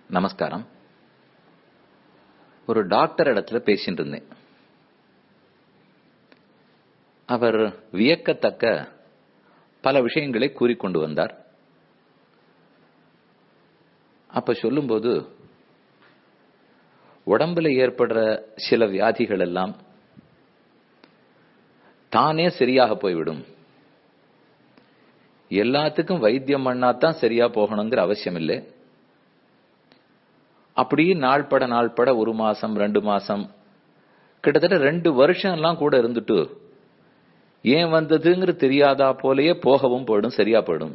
நமஸ்காரம் ஒரு டாக்டர் இடத்துல பேசிட்டு இருந்தேன் அவர் வியக்கத்தக்க பல விஷயங்களை கூறிக்கொண்டு வந்தார் அப்ப சொல்லும்போது உடம்புல ஏற்படுற சில வியாதிகள் எல்லாம் தானே சரியாக போய்விடும் எல்லாத்துக்கும் வைத்தியம் பண்ணாதான் சரியா போகணுங்கிற அவசியம் இல்லை அப்படி நாள்பட நாள்பட ஒரு மாசம் ரெண்டு மாசம் கிட்டத்தட்ட ரெண்டு வருஷம் எல்லாம் கூட இருந்துட்டு ஏன் வந்ததுங்கிற தெரியாதா போலயே போகவும் போயிடும் சரியா போயிடும்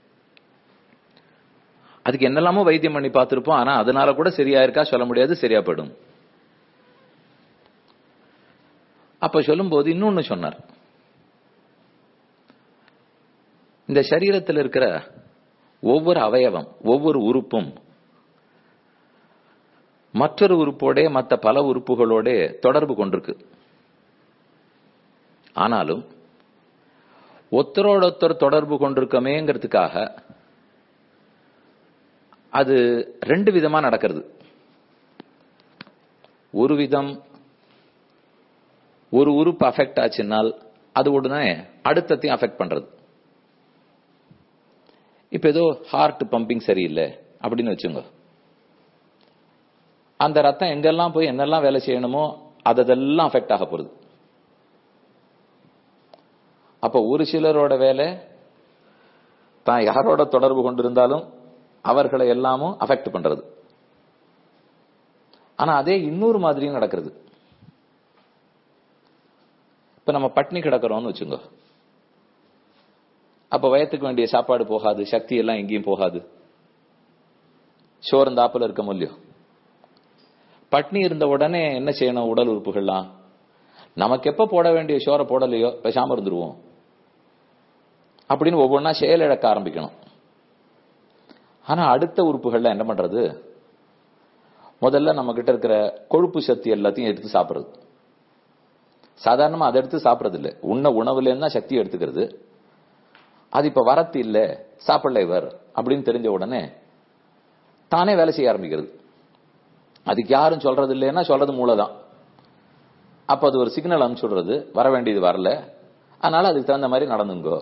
அதுக்கு என்னெல்லாமோ வைத்தியம் பண்ணி பார்த்திருப்போம் ஆனா அதனால கூட சரியா இருக்கா சொல்ல முடியாது சரியா போயிடும் அப்ப சொல்லும்போது இன்னொன்னு சொன்னார் இந்த சரீரத்தில் இருக்கிற ஒவ்வொரு அவயவம் ஒவ்வொரு உறுப்பும் மற்றொரு உறுப்போட மற்ற பல உறுப்புகளோட தொடர்பு கொண்டிருக்கு ஆனாலும் ஒத்தரோடொத்தர் தொடர்பு கொண்டிருக்கமேங்கிறதுக்காக அது ரெண்டு விதமா நடக்கிறது ஒரு விதம் ஒரு உறுப்பு அஃபெக்ட் ஆச்சுன்னால் அது உடனே அடுத்தத்தையும் அஃபெக்ட் பண்றது இப்ப ஏதோ ஹார்ட் பம்பிங் சரியில்லை அப்படின்னு வச்சுங்க அந்த ரத்தம் எங்கெல்லாம் போய் என்னெல்லாம் வேலை செய்யணுமோ அதெல்லாம் அஃபெக்ட் ஆக போகுது அப்ப ஒரு சிலரோட வேலை தான் யாரோட தொடர்பு கொண்டிருந்தாலும் அவர்களை எல்லாமும் அஃபெக்ட் பண்றது ஆனா அதே இன்னொரு மாதிரியும் நடக்கிறது இப்ப நம்ம பட்னி கிடக்கிறோம்னு வச்சுங்க அப்ப வயத்துக்கு வேண்டிய சாப்பாடு போகாது சக்தி எல்லாம் எங்கேயும் போகாது சோர்ந்தாப்புல இருக்க முடியும் பட்னி இருந்த உடனே என்ன செய்யணும் உடல் உறுப்புகள்லாம் நமக்கு எப்ப போட வேண்டிய சோரை போடலையோ பேசாம இருந்துருவோம் அப்படின்னு ஒவ்வொன்றா செயலிழக்க ஆரம்பிக்கணும் ஆனா அடுத்த உறுப்புகள்ல என்ன பண்றது முதல்ல நம்ம கிட்ட இருக்கிற கொழுப்பு சக்தி எல்லாத்தையும் எடுத்து சாப்பிடுறது சாதாரணமா அதை எடுத்து சாப்பிடறது இல்லை உண்ண உணவுல இருந்தா சக்தி எடுத்துக்கிறது அது இப்ப வரத்து இல்ல சாப்பிடல இவர் அப்படின்னு தெரிஞ்ச உடனே தானே வேலை செய்ய ஆரம்பிக்கிறது அதுக்கு யாரும் சொல்றது இல்லைன்னா சொல்றது மூளைதான் அப்ப அது ஒரு சிக்னல் அனுப்பிச்சுடுறது வர வேண்டியது வரல அதனால அதுக்கு தகுந்த மாதிரி நடந்துங்கோ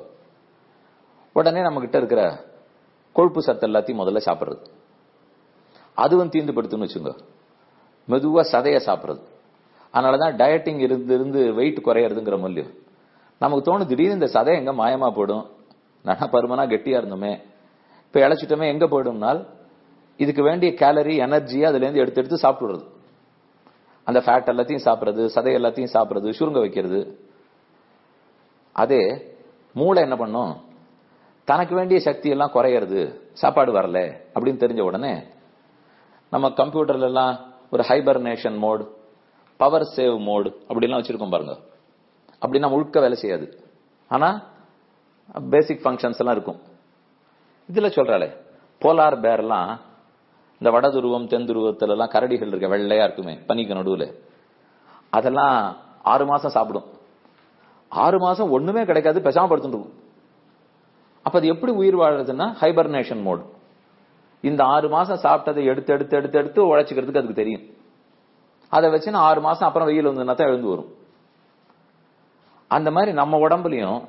உடனே நம்ம கிட்ட இருக்கிற கொழுப்பு சத்து எல்லாத்தையும் முதல்ல சாப்பிடுறது அதுவும் தீந்துபடுத்துன்னு வச்சுங்க மெதுவா சதைய சாப்பிடுறது அதனாலதான் டயட்டிங் இருந்து இருந்து வெயிட் குறையறதுங்கிற மூலியம் நமக்கு தோணும் திடீர்னு இந்த சதை எங்க மாயமா போயிடும் நட பருமனா கெட்டியா இருந்தோமே இப்ப இழைச்சிட்டோமே எங்க போயிடும்னால் இதுக்கு வேண்டிய கேலரி எனர்ஜி அதுல இருந்து எடுத்து எடுத்து சாப்பிடுறது அந்த ஃபேட் எல்லாத்தையும் சாப்பிடுறது சதை எல்லாத்தையும் சாப்பிடுறது சுருங்க வைக்கிறது அதே மூளை என்ன பண்ணும் தனக்கு வேண்டிய சக்தி எல்லாம் குறையிறது சாப்பாடு வரல அப்படின்னு தெரிஞ்ச உடனே நம்ம கம்ப்யூட்டர்ல எல்லாம் ஒரு hibernation mode power save mode அப்படிலாம் வச்சிருக்கோம் பாருங்க அப்படின்னா முழுக்க வேலை செய்யாது ஆனா பேசிக் ஃபங்க்ஷன்ஸ் எல்லாம் இருக்கும் இதுல சொல்றாளே போலார் பேர்லாம் இந்த வட துருவம் தென் துருவத்துல எல்லாம் கரடிகள் இருக்க வெள்ளையா இருக்குமே பனிக்கு நடுவுல அதெல்லாம் ஆறு மாசம் சாப்பிடும் ஆறு மாசம் ஒண்ணுமே கிடைக்காது பெசாம படுத்துட்டு அப்ப அது எப்படி உயிர் வாழறதுன்னா ஹைபர்னேஷன் மோட் இந்த ஆறு மாசம் சாப்பிட்டதை எடுத்து எடுத்து எடுத்து எடுத்து உழைச்சிக்கிறதுக்கு அதுக்கு தெரியும் அதை வச்சு ஆறு மாசம் அப்புறம் வெயில் வந்ததுன்னா தான் எழுந்து வரும் அந்த மாதிரி நம்ம உடம்புலயும்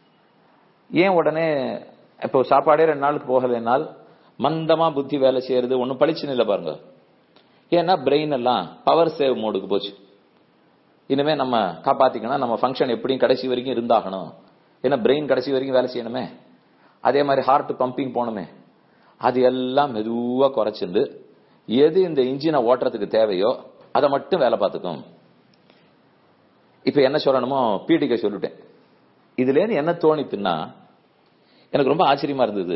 ஏன் உடனே இப்போ சாப்பாடே ரெண்டு நாளுக்கு போகலைனால் மந்தமா புத்தி வேலை செய்யறது ஒன்னும் பளிச்சுன்னு இல்லை பாருங்க ஏன்னா பிரெயின் எல்லாம் பவர் சேவ் மோடுக்கு போச்சு இனிமே நம்ம காப்பாத்திக்கணும் நம்ம ஃபங்க்ஷன் எப்படியும் கடைசி வரைக்கும் இருந்தாகணும் ஏன்னா பிரெயின் கடைசி வரைக்கும் வேலை செய்யணுமே அதே மாதிரி ஹார்ட் பம்பிங் போகணுமே அது எல்லாம் மெதுவா குறைச்சிருந்து எது இந்த இன்ஜினை ஓட்டுறதுக்கு தேவையோ அதை மட்டும் வேலை பார்த்துக்கும் இப்ப என்ன சொல்லணுமோ பீடிக்க சொல்லிட்டேன் இதுல இருந்து என்ன தோணித்துன்னா எனக்கு ரொம்ப ஆச்சரியமா இருந்தது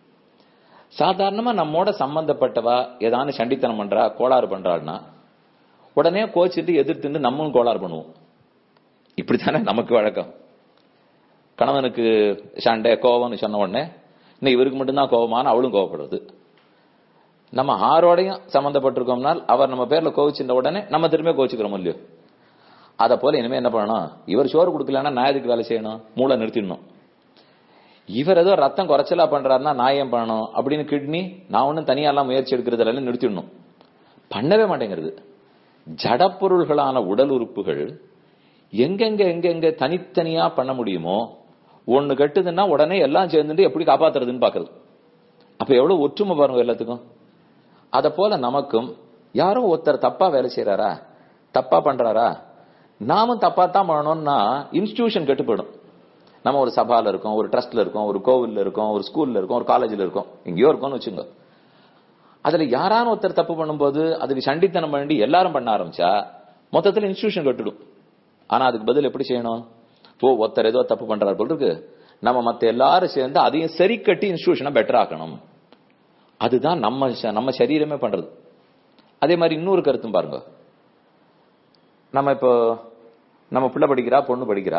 சாதாரணமா நம்மோட சம்பந்தப்பட்டவா ஏதானு சண்டித்தனம் பண்றா கோளாறு பண்றாள்னா உடனே கோச்சிட்டு எதிர்த்துட்டு நம்மளும் கோளாறு பண்ணுவோம் இப்படித்தானே நமக்கு வழக்கம் கணவனுக்கு சண்டை கோவம்னு சொன்ன உடனே இன்னைக்கு இவருக்கு மட்டும்தான் கோபமான அவளும் கோவப்படுறது நம்ம ஆரோடையும் சம்பந்தப்பட்டிருக்கோம்னால் அவர் நம்ம பேர்ல கோவிச்சிருந்த உடனே நம்ம திரும்ப கோவிச்சுக்கிறோம் இல்லையோ அதை போல இனிமே என்ன பண்ணணும் இவர் சோறு கொடுக்கலன்னா நான் எதுக்கு வேலை செய்யணும் மூளை நிறுத்திடணும் இவர் ஏதோ ரத்தம் குறைச்சலா பண்றாருன்னா நான் ஏன் பண்ணணும் அப்படின்னு கிட்னி நான் ஒன்றும் தனியாலாம் முயற்சி எடுக்கிறதுல நிறுத்திடணும் பண்ணவே மாட்டேங்கிறது ஜடப்பொருள்களான உடல் உறுப்புகள் எங்கெங்க எங்கெங்க தனித்தனியா பண்ண முடியுமோ ஒண்ணு கட்டுதுன்னா உடனே எல்லாம் சேர்ந்துட்டு எப்படி காப்பாத்துறதுன்னு பாக்குறது அப்ப எவ்வளவு ஒற்றுமை பாருங்க எல்லாத்துக்கும் அத போல நமக்கும் யாரோ ஒருத்தர் தப்பா வேலை செய்யறாரா தப்பா பண்றாரா நாமும் தப்பா தான் பண்ணணும்னா இன்ஸ்டிடியூஷன் கெட்டு போயிடும் நம்ம ஒரு சபால இருக்கோம் ஒரு ட்ரஸ்ட்ல இருக்கோம் ஒரு கோவில்ல இருக்கோம் ஒரு ஸ்கூல்ல இருக்கோம் ஒரு காலேஜ்ல இருக்கோம் எங்கேயோ இருக்கோம்னு வச்சுங்க அதுல யாரான ஒருத்தர் தப்பு பண்ணும்போது அதுக்கு சண்டித்தனம் பண்ணி எல்லாரும் பண்ண ஆரம்பிச்சா மொத்தத்துல இன்ஸ்டிடியூஷன் கட்டிடும் ஆனா அதுக்கு பதில் எப்படி செய்யணும் ஓ ஒருத்தர் ஏதோ தப்பு பண்றாரு போல இருக்கு நம்ம மத்த எல்லாரும் சேர்ந்து அதையும் சரி கட்டி இன்ஸ்டிடியூஷனை பெட்டர் ஆக்கணும் அதுதான் நம்ம ச- நம்ம சரீரமே பண்றது அதே மாதிரி இன்னொரு கருத்தும் பாருங்க நம்ம இப்போ நம்ம பிள்ளை படிக்கிறா பொண்ணு படிக்கிறா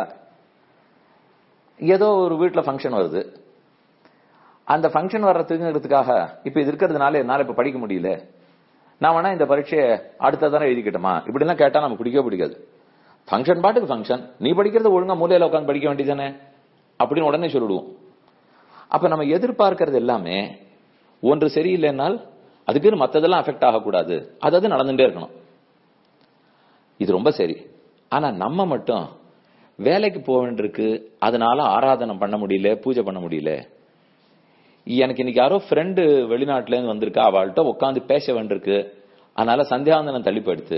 ஏதோ ஒரு வீட்ல ஃபங்க்ஷன் வருது அந்த ஃபங்க்ஷன் வர்றதுக்குங்கிறதுக்காக இப்ப இது இருக்கிறதுனால என்னால இப்ப படிக்க முடியல நான் வேணா இந்த பரீட்சையை அடுத்ததானே எழுதிக்கிட்டோமா இப்படிலாம் கேட்டா நமக்கு பிடிக்கவே பிடிக்காது ஃபங்க்ஷன் பாட்டுக்கு ஃபங்க்ஷன் நீ படிக்கிறது ஒழுங்கா மூலையில உட்காந்து படிக்க வேண்டியதானே அப்படின்னு உடனே சொல்லிடுவோம் அப்ப நம்ம எதிர்பார்க்கறது எல்லாமே ஒன்று சரியில்லைனால் அதுக்கு மத்ததெல்லாம் அஃபெக்ட் ஆகக்கூடாது அதாவது நடந்துட்டே இருக்கணும் இது ரொம்ப சரி ஆனா நம்ம மட்டும் வேலைக்கு போக வேண்டியிருக்கு அதனால ஆராதனை பண்ண முடியல பூஜை பண்ண முடியல எனக்கு இன்னைக்கு யாரோ ஃப்ரெண்டு வெளிநாட்டுல இருந்து வந்திருக்கா அவள்கிட்ட உட்காந்து பேச வேண்டியிருக்கு அதனால சந்தியாவந்தனம் தள்ளி போயிடுத்து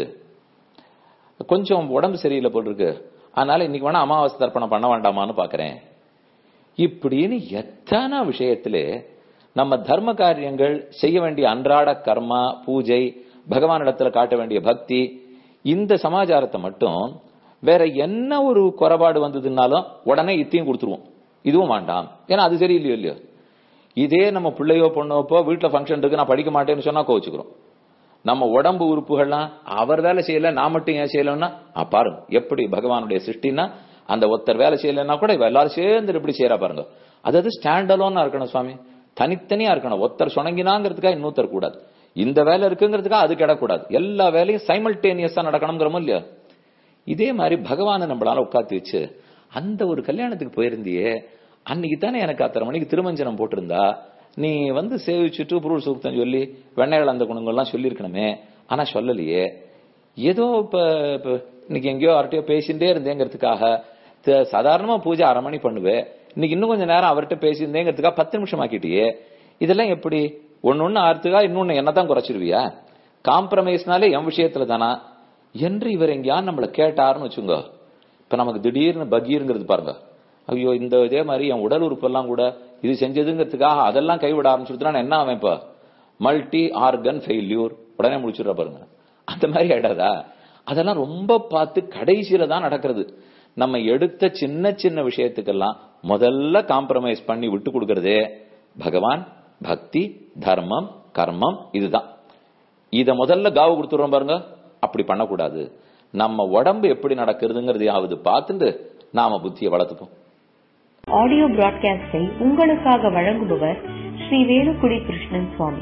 கொஞ்சம் உடம்பு சரியில்லை போல் இருக்கு அதனால இன்னைக்கு வேணா அமாவாசை தர்ப்பணம் பண்ண வேண்டாமான்னு பாக்குறேன் இப்படின்னு எத்தனை விஷயத்திலே நம்ம தர்ம காரியங்கள் செய்ய வேண்டிய அன்றாட கர்மா பூஜை பகவானிடத்துல காட்ட வேண்டிய பக்தி இந்த சமாச்சாரத்தை மட்டும் வேற என்ன ஒரு குறைபாடு வந்ததுன்னாலும் உடனே இத்தையும் கொடுத்துருவோம் இதுவும் வேண்டாம் ஏன்னா அது சரியில்லையோ இல்லையோ இதே நம்ம பிள்ளையோ பொண்ணோப்போ வீட்டுல ஃபங்க்ஷன் இருக்கு நான் படிக்க மாட்டேன்னு சொன்னா கோச்சுக்கிறோம் நம்ம உடம்பு உறுப்புகள்லாம் அவர் வேலை செய்யல நான் மட்டும் ஏன் செய்யலன்னா ஆ, பாருங்க எப்படி பகவானுடைய சிருஷ்டினா அந்த ஒருத்தர் வேலை செய்யலைன்னா கூட இவ எல்லாரும் சேர்ந்து எப்படி செய்யறா பாருங்க அதாவது ஸ்டாண்ட் அலோனா இருக்கணும் சுவாமி தனித்தனியா இருக்கணும் ஒருத்தர் சுணங்கினாங்கிறதுக்காக இன்னொருத்தர் கூடாது இந்த வேலை இருக்குங்கிறதுக்காக அது கிடக்கூடாது எல்லா வேலையும் சைமல்டேனியஸா நடக்கணுங்கிறமோ இல்லையா இதே மாதிரி பகவானை நம்மளால உட்காத்தி வச்சு அந்த ஒரு கல்யாணத்துக்கு போயிருந்தியே அன்னைக்கு தானே எனக்கு அத்தனை மணிக்கு திருமஞ்சனம் போட்டிருந்தா நீ வந்து சேவிச்சுட்டு புருள் சூக்தம் சொல்லி வெண்ணைகள் அந்த குணங்கள்லாம் சொல்லியிருக்கணுமே ஆனா சொல்லலையே ஏதோ இப்ப இப்ப இன்னைக்கு எங்கேயோ அவர்கிட்டயோ பேசிட்டே இருந்தேங்கிறதுக்காக த- சாதாரணமா பூஜை அரை மணி பண்ணுவேன் இன்னைக்கு இன்னும் கொஞ்சம் நேரம் அவர்கிட்ட பேசியிருந்தேங்கிறதுக்காக பத்து நிமிஷம் ஆக்கிட்டியே இதெல்லாம் எப்படி ஒன்னு ஒண்ணு ஆறுத்துக்கா இன்னொன்னு என்னதான் குறைச்சிருவியா காம்ப்ரமைஸ்னாலே என் விஷயத்துல தானா என்று இவர் எங்கேயா நம்மள கேட்டாருன்னு வச்சுங்க இப்ப நமக்கு திடீர்னு பகீருங்கிறது பாருங்க ஐயோ இந்த இதே மாதிரி என் உடல் உறுப்பெல்லாம் கூட இது செஞ்சதுங்கிறதுக்காக அதெல்லாம் கைவிட ஆரம்பிச்சுட்டுனா என்ன ஆவேன் இப்ப மல்டி ஆர்கன் ஃபெயில்யூர் உடனே முடிச்சிடுற பாருங்க அந்த மாதிரி ஆயிடாதா அதெல்லாம் ரொம்ப பார்த்து கடைசியில தான் நடக்கிறது நம்ம எடுத்த சின்ன சின்ன விஷயத்துக்கெல்லாம் முதல்ல காம்ப்ரமைஸ் பண்ணி விட்டு கொடுக்கறதே பகவான் பக்தி தர்மம் கர்மம் இதுதான் இத முதல்ல காவு கொடுத்துறோம் பாருங்க அப்படி பண்ணக்கூடாது நம்ம உடம்பு எப்படி நடக்கிறதுங்கிறதையாவது பார்த்துட்டு நாம புத்தியை வளர்த்துப்போம் ஆடியோ பிராட்காஸ்டை உங்களுக்காக வழங்குபவர் ஸ்ரீ வேலுக்குடி கிருஷ்ணன் சுவாமி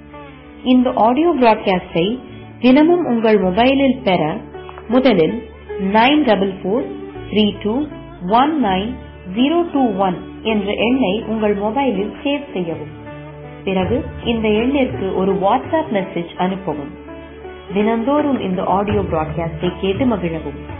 இந்த ஆடியோ பிராட்காஸ்டை தினமும் உங்கள் மொபைலில் பெற முதலில் nine double four three two one nine zero two one என்ற எண்ணை உங்கள் மொபைலில் சேவ் செய்யவும் பிறகு இந்த எண்ணிற்கு ஒரு வாட்ஸ்அப் மெசேஜ் அனுப்பவும் தினந்தோறும் இந்த ஆடியோ பிராட்காஸ்டை கேட்டு மகிழவும்